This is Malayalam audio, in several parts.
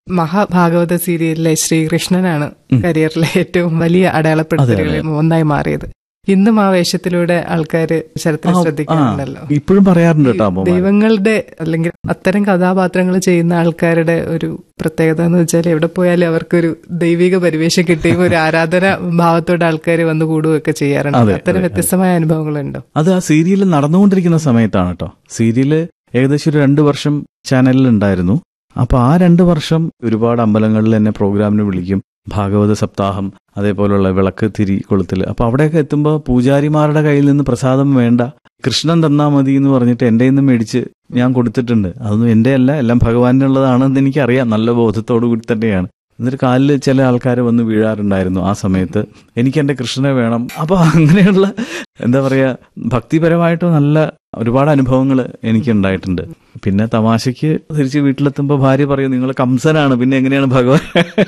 മഹാഭാഗവത സീരിയലിലെ ശ്രീകൃഷ്ണനാണ് കരിയറിലെ ഏറ്റവും വലിയ അടയാളപ്പെടുത്തലുകളിൽ ഒന്നായി മാറിയത് ഇന്നും ആ വേഷത്തിലൂടെ ആൾക്കാർ ചരിത്രം ശ്രദ്ധിക്കാറുണ്ടല്ലോ ഇപ്പോഴും പറയാറുണ്ട് കേട്ടോ അമ്മ ദൈവങ്ങളുടെ അല്ലെങ്കിൽ അത്തരം കഥാപാത്രങ്ങൾ ചെയ്യുന്ന ആൾക്കാരുടെ ഒരു പ്രത്യേകത എന്ന് വെച്ചാൽ എവിടെ പോയാലും അവർക്കൊരു ദൈവിക പരിവേഷം കിട്ടുകയും ഒരു ആരാധന ഭാവത്തോടെ ആൾക്കാർ വന്ന് കൂടുകയൊക്കെ ചെയ്യാറുണ്ട് അത്തരം വ്യത്യസ്തമായ അനുഭവങ്ങളുണ്ടോ അത് ആ സീരിയൽ നടന്നുകൊണ്ടിരിക്കുന്ന സമയത്താണ് കേട്ടോ സീരിയല് ഏകദേശം ഒരു രണ്ട് വർഷം ചാനലിൽ ഉണ്ടായിരുന്നു അപ്പൊ ആ രണ്ട് വർഷം ഒരുപാട് അമ്പലങ്ങളിൽ എന്നെ പ്രോഗ്രാമിന് വിളിക്കും ഭാഗവത സപ്താഹം അതേപോലുള്ള വിളക്ക് തിരി കൊളുത്തൽ അപ്പൊ അവിടെയൊക്കെ എത്തുമ്പോൾ പൂജാരിമാരുടെ കയ്യിൽ നിന്ന് പ്രസാദം വേണ്ട കൃഷ്ണൻ തന്നാ മതി എന്ന് പറഞ്ഞിട്ട് എന്റെ നിന്ന് മേടിച്ച് ഞാൻ കൊടുത്തിട്ടുണ്ട് അതൊന്നും എന്റെ അല്ല എല്ലാം ഭഗവാനുള്ളതാണെന്ന് എനിക്കറിയാം നല്ല ബോധത്തോടു കൂടി തന്നെയാണ് എന്നിട്ട് കാലിൽ ചില ആൾക്കാർ വന്ന് വീഴാറുണ്ടായിരുന്നു ആ സമയത്ത് എനിക്ക് എന്റെ കൃഷ്ണനെ വേണം അപ്പൊ അങ്ങനെയുള്ള എന്താ പറയാ ഭക്തിപരമായിട്ട് നല്ല ഒരുപാട് അനുഭവങ്ങൾ എനിക്ക് ഉണ്ടായിട്ടുണ്ട് പിന്നെ തമാശയ്ക്ക് തിരിച്ച് വീട്ടിലെത്തുമ്പോൾ ഭാര്യ പറയും നിങ്ങൾ കംസനാണ് പിന്നെ എങ്ങനെയാണ് ഭഗവാൻ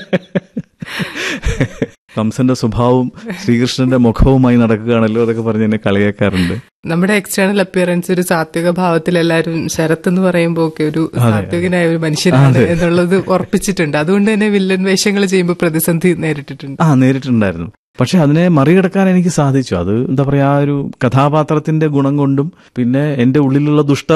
കംസന്റെ സ്വഭാവവും ശ്രീകൃഷ്ണന്റെ മുഖവുമായി നടക്കുകയാണല്ലോ അതൊക്കെ പറഞ്ഞ് എന്നെ കളിയാക്കാറുണ്ട് നമ്മുടെ എക്സ്റ്റേണൽ അപ്പിയറൻസ് ഒരു സാത്വിക ഭാവത്തിൽ എല്ലാവരും ശരത്ത് എന്ന് പറയുമ്പോൾ ഒക്കെ ഒരു സാത്വികനായ ഒരു മനുഷ്യനാണ് എന്നുള്ളത് ഉറപ്പിച്ചിട്ടുണ്ട് അതുകൊണ്ട് തന്നെ വില്ലൻ വേഷങ്ങൾ ചെയ്യുമ്പോൾ പ്രതിസന്ധി നേരിട്ടിട്ടുണ്ട് ആ നേരിട്ടുണ്ടായിരുന്നു പക്ഷെ അതിനെ മറികടക്കാൻ എനിക്ക് സാധിച്ചു അത് എന്താ പറയാ ആ ഒരു കഥാപാത്രത്തിന്റെ ഗുണം കൊണ്ടും പിന്നെ എന്റെ ഉള്ളിലുള്ള ദുഷ്ട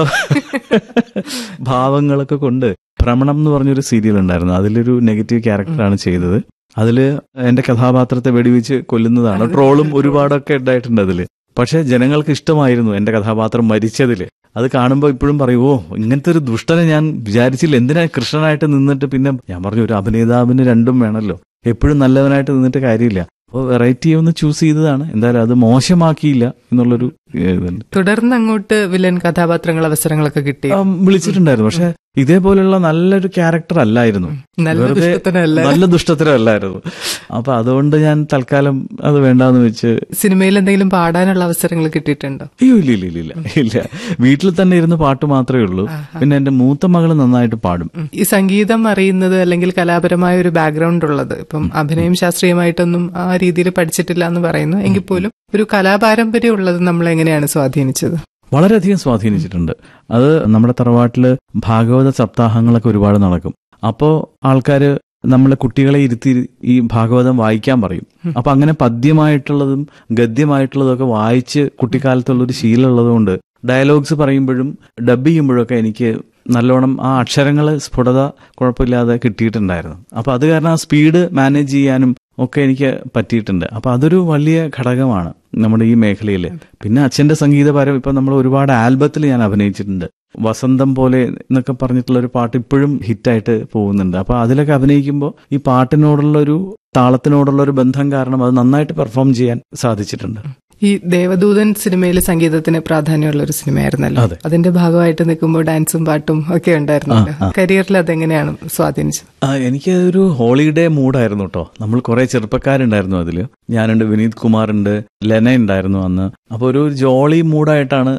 ഭാവങ്ങളൊക്കെ കൊണ്ട് ഭ്രമണം എന്ന് പറഞ്ഞൊരു സീരിയൽ ഉണ്ടായിരുന്നു അതിലൊരു നെഗറ്റീവ് ക്യാരക്ടറാണ് ചെയ്തത് അതില് എന്റെ കഥാപാത്രത്തെ വെടിവെച്ച് കൊല്ലുന്നതാണ് ട്രോളും ഒരുപാടൊക്കെ ഉണ്ടായിട്ടുണ്ട് അതില് പക്ഷെ ജനങ്ങൾക്ക് ഇഷ്ടമായിരുന്നു എന്റെ കഥാപാത്രം മരിച്ചതില് അത് കാണുമ്പോൾ ഇപ്പോഴും പറയും ഓ ഇങ്ങനത്തെ ഒരു ദുഷ്ടനെ ഞാൻ വിചാരിച്ചില്ല എന്തിനാ കൃഷ്ണനായിട്ട് നിന്നിട്ട് പിന്നെ ഞാൻ പറഞ്ഞു ഒരു അഭിനേതാവിന് രണ്ടും വേണമല്ലോ എപ്പോഴും നല്ലവനായിട്ട് നിന്നിട്ട് കാര്യമില്ല അപ്പോൾ വെറൈറ്റി ഒന്ന് ചൂസ് ചെയ്തതാണ് എന്തായാലും അത് മോശമാക്കിയില്ല എന്നുള്ളൊരു ഇതുണ്ട് തുടർന്ന് അങ്ങോട്ട് വില്ലൻ കഥാപാത്രങ്ങൾ അവസരങ്ങളൊക്കെ കിട്ടി ആ, വിളിച്ചിട്ടുണ്ടായിരുന്നു പക്ഷെ ഇതേപോലുള്ള നല്ലൊരു ക്യാരക്ടർ അല്ലായിരുന്നു നല്ല വെറുതെ ദുഷ്ടത്തനല്ല നല്ല ദുഷ്ടത്തരമല്ലായിരുന്നു അപ്പൊ അതുകൊണ്ട് ഞാൻ തൽക്കാലം അത് വേണ്ടാന്ന് വെച്ച് സിനിമയിൽ എന്തെങ്കിലും പാടാനുള്ള അവസരങ്ങൾ കിട്ടിയിട്ടുണ്ടോ അയ്യോ ഇല്ല ഇല്ല ഇല്ല ഇല്ല ഇല്ല വീട്ടിൽ തന്നെ ഇരുന്ന് പാട്ട് മാത്രമേ ഉള്ളൂ പിന്നെ എന്റെ മൂത്ത മകള് നന്നായിട്ട് പാടും ഉം. ഈ സംഗീതം അറിയുന്നത് അല്ലെങ്കിൽ കലാപരമായ ഒരു ബാക്ക്ഗ്രൗണ്ട് ഉള്ളത് ഇപ്പം അഭിനയം ശാസ്ത്രീയമായിട്ടൊന്നും ആ രീതിയിൽ പഠിച്ചിട്ടില്ല എന്ന് പറയുന്നു എങ്കിൽ പോലും ഒരു കലാപാരമ്പര്യം ഉള്ളത് നമ്മൾ എങ്ങനെയാണ് സ്വാധീനിച്ചത് വളരെയധികം സ്വാധീനിച്ചിട്ടുണ്ട് അത് നമ്മുടെ തറവാട്ടില് ഭാഗവത സപ്താഹങ്ങളൊക്കെ ഒരുപാട് നടക്കും അപ്പോ ആൾക്കാര് നമ്മളെ കുട്ടികളെ ഇരുത്തി ഈ ഭാഗവതം വായിക്കാൻ പറയും അപ്പൊ അങ്ങനെ പദ്യമായിട്ടുള്ളതും ഗദ്യമായിട്ടുള്ളതും ഒക്കെ വായിച്ച് കുട്ടിക്കാലത്തുള്ള ഒരു ശീലമുള്ളത് കൊണ്ട് ഡയലോഗ്സ് പറയുമ്പോഴും ഡബ് ചെയ്യുമ്പോഴൊക്കെ എനിക്ക് നല്ലോണം ആ അക്ഷരങ്ങൾ സ്ഫുടത കുഴപ്പമില്ലാതെ കിട്ടിയിട്ടുണ്ടായിരുന്നു അപ്പൊ അത് കാരണം ആ സ്പീഡ് മാനേജ് ചെയ്യാനും ഒക്കെ എനിക്ക് പറ്റിയിട്ടുണ്ട് അപ്പൊ അതൊരു വലിയ ഘടകമാണ് നമ്മുടെ ഈ മേഖലയിൽ പിന്നെ അച്ഛന്റെ സംഗീതപരം ഇപ്പൊ നമ്മൾ ഒരുപാട് ആൽബത്തിൽ ഞാൻ അഭിനയിച്ചിട്ടുണ്ട് വസന്തം പോലെ എന്നൊക്കെ പറഞ്ഞിട്ടുള്ള ഒരു പാട്ട് ഇപ്പോഴും ഹിറ്റായിട്ട് പോകുന്നുണ്ട് അപ്പൊ അതിലൊക്കെ അഭിനയിക്കുമ്പോൾ ഈ പാട്ടിനോടുള്ള ഒരു താളത്തിനോടുള്ള ഒരു ബന്ധം കാരണം അത് നന്നായിട്ട് പെർഫോം ചെയ്യാൻ സാധിച്ചിട്ടുണ്ട് ഈ ദേവദൂതൻ സിനിമയിൽ സംഗീതത്തിന് പ്രാധാന്യമുള്ള ഒരു സിനിമയായിരുന്നല്ലോ അതെ. അതിന്റെ ഭാഗമായിട്ട് നിൽക്കുമ്പോൾ ഡാൻസും പാട്ടും ഒക്കെ ഉണ്ടായിരുന്നല്ലോ കരിയറിൽ അതെങ്ങനെയാണ് സ്വാധീനിച്ചത് ആ, എനിക്ക് ഒരു ഹോളിഡേ മൂഡായിരുന്നു കേട്ടോ നമ്മൾ കുറെ ചെറുപ്പക്കാരുണ്ടായിരുന്നു അതിൽ ഞാനുണ്ട് വിനീത് കുമാർ ഉണ്ട് ലെന ഉണ്ടായിരുന്നു അന്ന് അപ്പോൾ ഒരു ജോളി മൂഡായിട്ടാണ്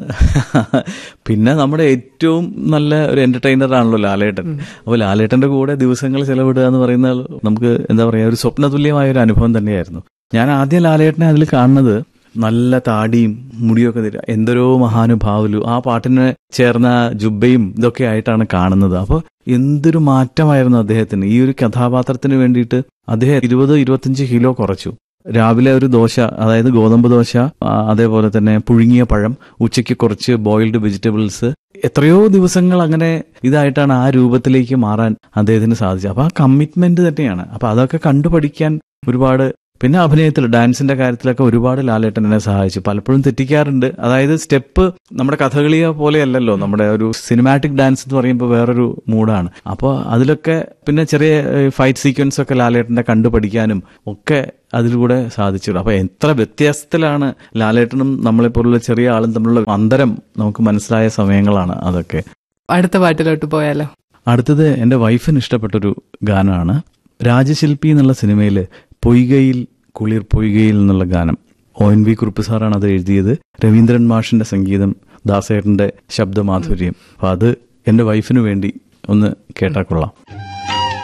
പിന്നെ നമ്മുടെ ഏറ്റവും നല്ല ഒരു എന്റർടൈനർ ആണല്ലോ ലാലേട്ടൻ അപ്പോൾ ലാലേട്ടന്റെ കൂടെ ദിവസങ്ങൾ ചെലവിടുക എന്ന് പറയുന്നത് നമുക്ക് എന്താ പറയാ ഒരു സ്വപ്നതുല്യമായ ഒരു അനുഭവം തന്നെയായിരുന്നു ഞാൻ ആദ്യം ലാലേട്ടനെ അതിൽ കാണുന്നത് നല്ല താടിയും മുടിയൊക്കെ തരിക എന്തൊരോ മഹാനുഭാവലു ആ പാട്ടിന് ചേർന്ന ജുബയും ഇതൊക്കെ ആയിട്ടാണ് കാണുന്നത് അപ്പോൾ എന്തൊരു മാറ്റമായിരുന്നു അദ്ദേഹത്തിന് ഈ ഒരു കഥാപാത്രത്തിന് വേണ്ടിയിട്ട് അദ്ദേഹം ഇരുപത് ഇരുപത്തിയഞ്ച് കിലോ കുറച്ചു രാവിലെ ഒരു ദോശ അതായത് ഗോതമ്പ് ദോശ ആ, അതേപോലെ തന്നെ പുഴുങ്ങിയ പഴം ഉച്ചയ്ക്ക് കുറച്ച് ബോയിൽഡ് വെജിറ്റബിൾസ് എത്രയോ ദിവസങ്ങൾ അങ്ങനെ ഇതായിട്ടാണ് ആ രൂപത്തിലേക്ക് മാറാൻ അദ്ദേഹത്തിന് സാധിച്ചത് അപ്പൊ ആ കമ്മിറ്റ്മെന്റ് തന്നെയാണ് അപ്പൊ അതൊക്കെ കണ്ടുപഠിക്കാൻ ഒരുപാട് പിന്നെ അഭിനയത്തിൽ ഡാൻസിന്റെ കാര്യത്തിലൊക്കെ ഒരുപാട് ലാലേട്ടൻ എന്നെ സഹായിച്ചു പലപ്പോഴും തെറ്റിക്കാറുണ്ട് അതായത് സ്റ്റെപ്പ് നമ്മുടെ കഥകളിയെ പോലെയല്ലല്ലോ നമ്മുടെ ഒരു സിനിമാറ്റിക് ഡാൻസ് എന്ന് പറയുമ്പോൾ വേറൊരു മൂഡാണ് അപ്പോൾ അതിലൊക്കെ പിന്നെ ചെറിയ ഫൈറ്റ് സീക്വൻസ് ഒക്കെ ലാലേട്ടന്റെ കണ്ടു പഠിക്കാനും ഒക്കെ അതിലൂടെ സാധിച്ചു അപ്പൊ എത്ര വ്യത്യാസത്തിലാണ് ലാലേട്ടനും നമ്മളെപ്പോലുള്ള ചെറിയ ആളും തമ്മിലുള്ള അന്തരം നമുക്ക് മനസ്സിലായ സമയങ്ങളാണ് അതൊക്കെ അടുത്ത പാട്ടിലോട്ട് പോയാലോ അടുത്തത് എൻ്റെ വൈഫിന് ഇഷ്ടപ്പെട്ടൊരു ഗാനമാണ് രാജശില്പി എന്നുള്ള സിനിമയിൽ പൊയ്കയിൽ കുളിർ പൊയ്കയിൽ എന്നുള്ള ഗാനം ഒ എൻ വി കുറുപ്പ് സാറാണ് അത് എഴുതിയത് രവീന്ദ്രൻ മാഷിന്റെ സംഗീതം ദാസേട്ടന്റെ ശബ്ദമാധുര്യം അപ്പൊ അത് എൻ്റെ വൈഫിന് വേണ്ടി ഒന്ന് കേട്ടാ കൊള്ളാം